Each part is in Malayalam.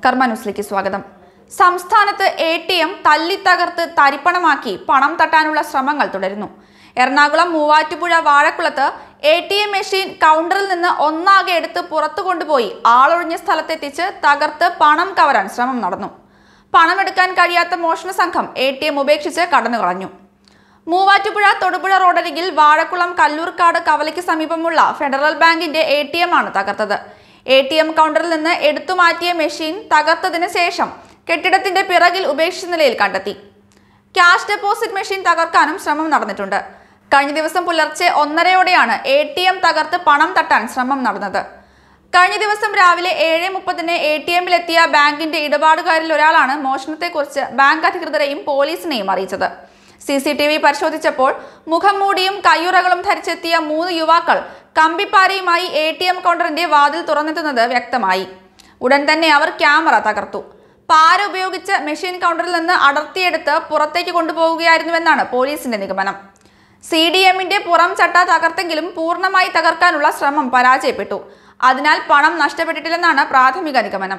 കർമ്മ ന്യൂസിലേക്ക് സ്വാഗതം സംസ്ഥാനത്ത് എ ടി എം തല്ലിത്തകർത്ത് തരിപ്പണമാക്കി പണം തട്ടാനുള്ള ശ്രമങ്ങൾ തുടരുന്നു എറണാകുളം മൂവാറ്റുപുഴ വാഴക്കുളത്ത് എ ടി എം മെഷീൻ കൗണ്ടറിൽ നിന്ന് ഒന്നാകെ എടുത്ത് പുറത്തു കൊണ്ടുപോയി ആളൊഴിഞ്ഞ സ്ഥലത്തെത്തിച്ച് തകർത്ത് പണം കവരാൻ ശ്രമം നടന്നു പണമെടുക്കാൻ കഴിയാത്ത മോഷണ സംഘം എ ടി എം ഉപേക്ഷിച്ച് കടന്നു കളഞ്ഞു മൂവാറ്റുപുഴ തൊടുപുഴ റോഡരികിൽ വാഴക്കുളം കല്ലൂർക്കാട് കവലയ്ക്ക് സമീപമുള്ള ഫെഡറൽ ബാങ്കിന്റെ എ ടി എം ആണ് തകർത്തത് എ ടി എം കൗണ്ടറിൽ നിന്ന് എടുത്തുമാറ്റിയ മെഷീൻ തകർത്തതിന് ശേഷം കെട്ടിടത്തിന്റെ പിറകിൽ ഉപേക്ഷിച്ച നിലയിൽ കണ്ടെത്തി ക്യാഷ് ഡെപ്പോസിറ്റ് മെഷീൻ തകർക്കാനും ശ്രമം നടന്നിട്ടുണ്ട് കഴിഞ്ഞ ദിവസം പുലർച്ചെ ഒന്നരയോടെയാണ് എ ടി എം തകർത്ത് പണം തട്ടാൻ ശ്രമം നടന്നത് കഴിഞ്ഞ ദിവസം രാവിലെ ഏഴ് മുപ്പതിന് എ ടി എമ്മിലെത്തിയ ബാങ്കിന്റെ ഇടപാടുകാരിൽ ഒരാളാണ് മോഷണത്തെക്കുറിച്ച് ബാങ്ക് അധികൃതരെയും പോലീസിനെയും അറിയിച്ചത് സി സി ടി വി പരിശോധിച്ചപ്പോൾ മുഖം മൂടിയും കയ്യുറകളും ധരിച്ചെത്തിയ മൂന്ന് യുവാക്കൾ കമ്പിപ്പാരയുമായി എ ടി എം കൗണ്ടറിന്റെ വാതിൽ തുറന്നെത്തുന്നത് വ്യക്തമായി ഉടൻ തന്നെ അവർ ക്യാമറ തകർത്തു പാര ഉപയോഗിച്ച് മെഷീൻ കൗണ്ടറിൽ നിന്ന് അടർത്തിയെടുത്ത് പുറത്തേക്ക് കൊണ്ടുപോവുകയായിരുന്നുവെന്നാണ് പോലീസിന്റെ നിഗമനം സി ഡി എമ്മിന്റെ പുറം ചട്ട തകർത്തെങ്കിലും പൂർണ്ണമായി തകർക്കാനുള്ള ശ്രമം പരാജയപ്പെട്ടു അതിനാൽ പണം നഷ്ടപ്പെട്ടിട്ടില്ലെന്നാണ് പ്രാഥമിക നിഗമനം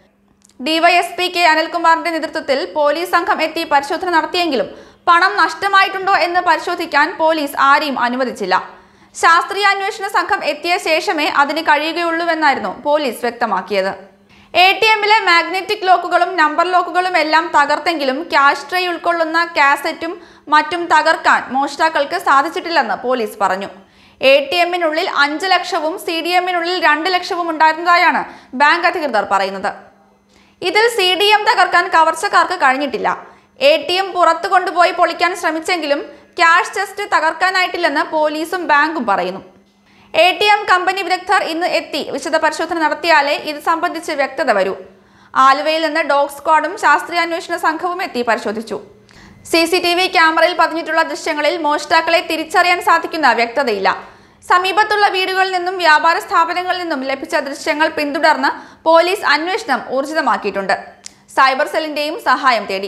ഡിവൈഎസ്പി കെ അനിൽകുമാറിന്റെ നേതൃത്വത്തിൽ പോലീസ് സംഘം എത്തി പരിശോധന നടത്തിയെങ്കിലും പണം നഷ്ടമായിട്ടുണ്ടോ എന്ന് പരിശോധിക്കാൻ പോലീസ് ആരെയും അനുവദിച്ചില്ല ശാസ്ത്രീയ അന്വേഷണ സംഘം എത്തിയ ശേഷമേ അതിന് കഴിയുകയുള്ളൂവെന്നായിരുന്നു പോലീസ് വ്യക്തമാക്കിയത് എ ടി എമ്മിലെ മാഗ്നറ്റിക് ലോക്കുകളും നമ്പർ ലോക്കുകളും എല്ലാം തകർത്തെങ്കിലും ക്യാഷ് ട്രേ ഉൾക്കൊള്ളുന്ന കാസറ്റും മറ്റും തകർക്കാൻ മോഷ്ടാക്കൾക്ക് സാധിച്ചിട്ടില്ലെന്ന് പോലീസ് പറഞ്ഞു എ ടി എമ്മിനുള്ളിൽ അഞ്ച് ലക്ഷവും സി ഡി എമ്മിനുള്ളിൽ രണ്ട് ലക്ഷവും ഉണ്ടായിരുന്നതായാണ് ബാങ്ക് അധികൃതർ പറയുന്നത് ഇതിൽ സി ഡി എം തകർക്കാൻ കവർച്ചക്കാർക്ക് കഴിഞ്ഞിട്ടില്ല എ ടി എം പുറത്തു കൊണ്ടുപോയി പൊളിക്കാൻ ശ്രമിച്ചെങ്കിലും ക്യാഷ് ചെസ്റ്റ് തകർക്കാനായിട്ടില്ലെന്ന് പോലീസും ബാങ്കും പറയുന്നു എ ടി എം കമ്പനി വിദഗ്ധർ ഇന്ന് എത്തി വിശദ പരിശോധന നടത്തിയാലേ ഇത് സംബന്ധിച്ച് വ്യക്തത വരൂ ആലുവയിൽ നിന്ന് ഡോഗ് സ്ക്വാഡും ശാസ്ത്രീയാന്വേഷണ സംഘവും എത്തി പരിശോധിച്ചു സി സി ടി വി ക്യാമറയിൽ പതിഞ്ഞിട്ടുള്ള ദൃശ്യങ്ങളിൽ മോഷ്ടാക്കളെ തിരിച്ചറിയാൻ സാധിക്കുന്ന വ്യക്തതയില്ല സമീപത്തുള്ള വീടുകളിൽ നിന്നും വ്യാപാര സ്ഥാപനങ്ങളിൽ നിന്നും ലഭിച്ച ദൃശ്യങ്ങൾ പിന്തുടർന്ന് പോലീസ് അന്വേഷണം ഊർജിതമാക്കിയിട്ടുണ്ട് സൈബർ സെല്ലിന്റെയും സഹായം തേടി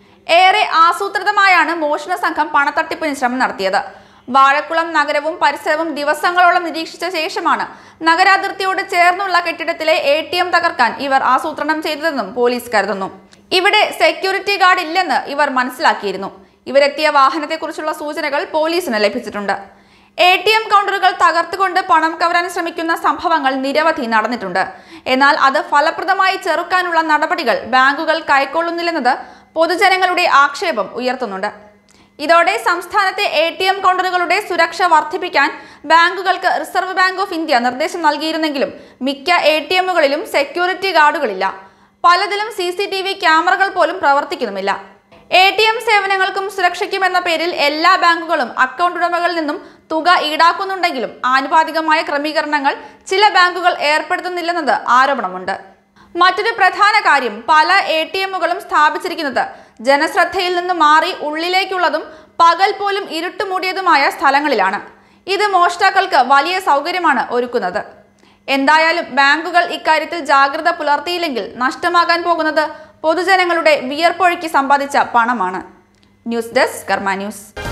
ഏറെ ആസൂത്രിതമായാണ് മോഷണ സംഘം പണത്തട്ടിപ്പിന് ശ്രമം നടത്തിയത് വാഴക്കുളം നഗരവും പരിസരവും ദിവസങ്ങളോളം നിരീക്ഷിച്ച ശേഷമാണ് നഗരാതിർത്തിയോട് ചേർന്നുള്ള കെട്ടിടത്തിലെ എ ടി എം തകർക്കാൻ ഇവർ ആസൂത്രണം ചെയ്തതെന്നും പോലീസ് കരുതുന്നു ഇവിടെ സെക്യൂരിറ്റി ഗാർഡ് ഇല്ലെന്ന് ഇവർ മനസ്സിലാക്കിയിരുന്നു ഇവരെത്തിയ വാഹനത്തെക്കുറിച്ചുള്ള സൂചനകൾ പോലീസിന് ലഭിച്ചിട്ടുണ്ട് എ ടി എം കൗണ്ടറുകൾ തകർത്തുകൊണ്ട് പണം കവരാൻ ശ്രമിക്കുന്ന സംഭവങ്ങൾ നിരവധി നടന്നിട്ടുണ്ട് എന്നാൽ അത് ഫലപ്രദമായി ചെറുക്കാനുള്ള നടപടികൾ ബാങ്കുകൾ കൈക്കൊള്ളുന്നില്ലെന്നത് പൊതുജനങ്ങളുടെ ആക്ഷേപം ഉയർത്തുന്നുണ്ട് ഇതോടെ സംസ്ഥാനത്തെ എ ടി എം കൗണ്ടറുകളുടെ സുരക്ഷ വർദ്ധിപ്പിക്കാൻ ബാങ്കുകൾക്ക് റിസർവ് ബാങ്ക് ഓഫ് ഇന്ത്യ നിർദ്ദേശം നൽകിയിരുന്നെങ്കിലും മിക്ക എ ടി എമ്മുകളിലും സെക്യൂരിറ്റി ഗാർഡുകളില്ല പലതിലും സി സി ടി വി ക്യാമറകൾ പോലും പ്രവർത്തിക്കുന്നുമില്ല എ ടി എം സേവനങ്ങൾക്കും സുരക്ഷയ്ക്കും എന്ന പേരിൽ എല്ലാ ബാങ്കുകളും അക്കൗണ്ട് ഉടമകളിൽ നിന്നും തുക ഈടാക്കുന്നുണ്ടെങ്കിലും ആനുപാതികമായ ക്രമീകരണങ്ങൾ ചില ബാങ്കുകൾ ഏർപ്പെടുത്തുന്നില്ലെന്നത് ആരോപണമുണ്ട് മറ്റൊരു പ്രധാന കാര്യം പല എ ടി എമ്മുകളും സ്ഥാപിച്ചിരിക്കുന്നത് ജനശ്രദ്ധയിൽ നിന്ന് മാറി ഉള്ളിലേക്കുള്ളതും പകൽ പോലും ഇരുട്ടുമൂടിയതുമായ സ്ഥലങ്ങളിലാണ് ഇത് മോഷ്ടാക്കൾക്ക് വലിയ സൗകര്യമാണ് ഒരുക്കുന്നത് എന്തായാലും ബാങ്കുകൾ ഇക്കാര്യത്തിൽ ജാഗ്രത പുലർത്തിയില്ലെങ്കിൽ നഷ്ടമാകാൻ പോകുന്നത് പൊതുജനങ്ങളുടെ വിയർപ്പൊഴുക്കി സമ്പാദിച്ച പണമാണ് ന്യൂസ് ഡെസ്ക് കർമ്മ ന്യൂസ്